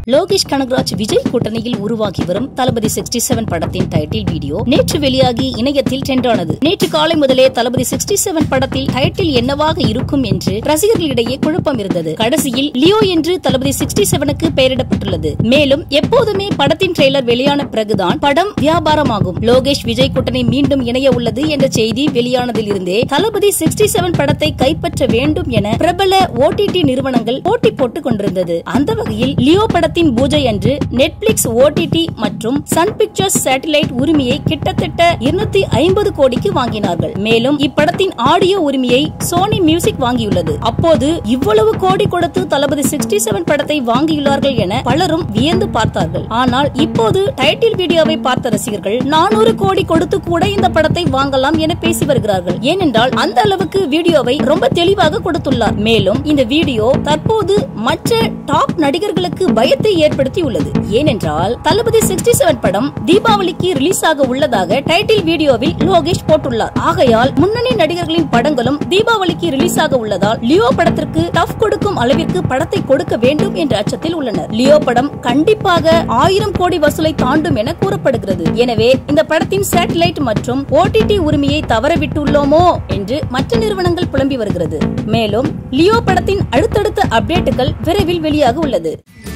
லோகேஷ் கனகராஜ் விஜய் கூட்டணியில் உருவாகி வரும் தளபதி சிக்ஸ்டி செவன் படத்தின் டைட்டில் வீடியோ நேற்று வெளியாகி இணையத்தில் ட்ரெண்டானது நேற்று காலை முதலே தளபதி சிக்ஸ்டி செவன் படத்தில் டைட்டில் என்னவாக இருக்கும் என்று ரசிகர்களிடையே குழப்பம் இருந்தது கடைசியில் லியோ என்று தளபதி சிக்ஸ்டி செவனுக்கு பெயரிடப்பட்டுள்ளது மேலும் எப்போதுமே படத்தின் ட்ரெய்லர் வெளியான பிறகுதான் படம் வியாபாரமாகும் லோகேஷ் விஜய் கூட்டணி மீண்டும் இணைய உள்ளது என்ற செய்தி வெளியானதில் இருந்தே தளபதி சிக்ஸ்டி செவன் படத்தை கைப்பற்ற வேண்டும் என பிரபல ஓடிடி நிறுவனங்கள் போட்டி போட்டுக் கொண்டிருந்தது அந்த வகையில் லியோ படத்தின் பூஜை அன்று நெட்பிளிக்ஸ் ஓடிடி மற்றும் சன் பிக்சர்ஸ் சேட்டலைட் உரிமையை கிட்டத்தட்ட இருநூத்தி ஐம்பது கோடிக்கு வாங்கினார்கள் மேலும் இப்படத்தின் ஆடியோ உரிமையை சோனி மியூசிக் வாங்கியுள்ளது அப்போது இவ்வளவு கோடி கொடுத்து தளபதி சிக்ஸ்டி செவன் படத்தை வாங்கியுள்ளார்கள் என பலரும் வியந்து பார்த்தார்கள் ஆனால் இப்போது டைட்டில் வீடியோவை பார்த்த ரசிகர்கள் நானூறு கோடி கொடுத்து கூட இந்த படத்தை வாங்கலாம் என பேசி வருகிறார்கள் ஏனென்றால் அந்த அளவுக்கு வீடியோவை ரொம்ப தெளிவாக கொடுத்துள்ளார் மேலும் இந்த வீடியோ தற்போது மற்ற டாப் நடிகர்களுக்கு பயத்தை ஏற்படுத்தி உள்ளது ஏனென்றால் தளபதி சிக்ஸ்டி செவன் படம் தீபாவளிக்கு ரிலீஸ் ஆக உள்ளதாக டைட்டில் வீடியோவில் லோகேஷ் போட்டுள்ளார் ஆகையால் முன்னணி நடிகர்களின் படங்களும் தீபாவளிக்கு ரிலீஸ் ஆக உள்ளதால் லியோ படத்திற்கு டஃப் கொடுக்கும் அளவிற்கு படத்தை கொடுக்க வேண்டும் என்ற அச்சத்தில் உள்ளனர் லியோ படம் கண்டிப்பாக ஆயிரம் கோடி வசூலை தாண்டும் என கூறப்படுகிறது எனவே இந்த படத்தின் சேட்டலைட் மற்றும் ஓடிடி உரிமையை தவறவிட்டுள்ளோமோ என்று மற்ற நிறுவனங்கள் புலம்பி வருகிறது மேலும் லியோ படத்தின் அடுத்தடுத்த அப்டேட்டுகள் விரைவில் வெளியாக உள்ளது